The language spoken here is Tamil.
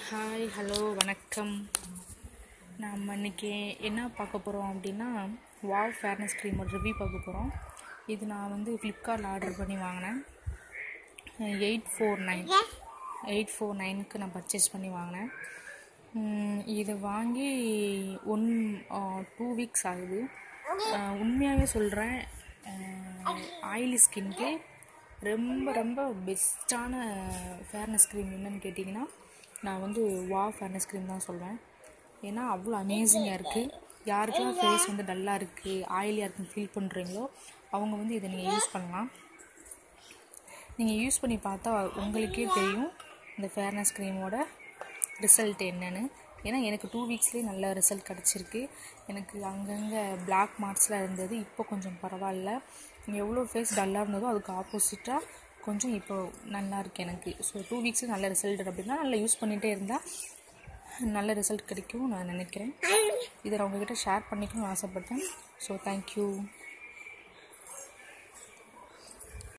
ஹாய் ஹலோ வணக்கம் நம்ம இன்னைக்கு என்ன பார்க்க போகிறோம் அப்படின்னா வாவ் ஃபேர்னஸ் க்ரீமோட ரிவ்யூ பார்க்க போகிறோம் இது நான் வந்து ஃப்ளிப்கார்ட்டில் ஆர்டர் பண்ணி வாங்கினேன் eight four nine eight four நைனுக்கு நான் பர்ச்சேஸ் பண்ணி வாங்கினேன் உம், இது வாங்கி ஒன் டூ வீக்ஸ் ஆகுது அஹ், உண்மையாகவே சொல்கிறேன் ஆயிலி ஸ்கின்க்கு ரொம்ப ரொம்ப பெஸ்ட்டான ஃபேர்னஸ் க்ரீம் என்னன்னு கேட்டிங்கன்னா நான் வந்து வா ஃபேர்னஸ் க்ரீம் தான் சொல்வேன் ஏன்னா அவ்வளோ அமேசிங்காக இருக்குது யாருக்கெல்லாம் ஃபேஸ் வந்து டல்லாக இருக்குது ஆயிலியாக இருக்குன்னு ஃபீல் பண்ணுறீங்களோ அவங்க வந்து இதை நீங்கள் யூஸ் பண்ணலாம் நீங்கள் யூஸ் பண்ணி பார்த்தா உங்களுக்கே தெரியும் இந்த ஃபேர்னஸ் க்ரீமோட ரிசல்ட் என்னன்னு ஏன்னா எனக்கு டூ வீக்ஸ்லேயே நல்ல ரிசல்ட் கிடச்சிருக்கு எனக்கு அங்கங்கே பிளாக் மார்க்ஸ்லாம் இருந்தது இப்போ கொஞ்சம் பரவாயில்ல எவ்வளோ ஃபேஸ் டல்லாக இருந்ததோ அதுக்கு ஆப்போசிட்டாக கொஞ்சம் இப்போ நல்லா இருக்கு எனக்கு ஸோ டூ வீக்ஸில் நல்ல ரிசல்ட் அப்படின்னா நல்லா யூஸ் பண்ணிகிட்டே இருந்தால் நல்ல ரிசல்ட் கிடைக்கும் நான் நினைக்கிறேன் இதை நான் உங்ககிட்ட ஷேர் பண்ணிக்கணும்னு ஆசைப்பட்டேன் ஸோ தேங்க்யூ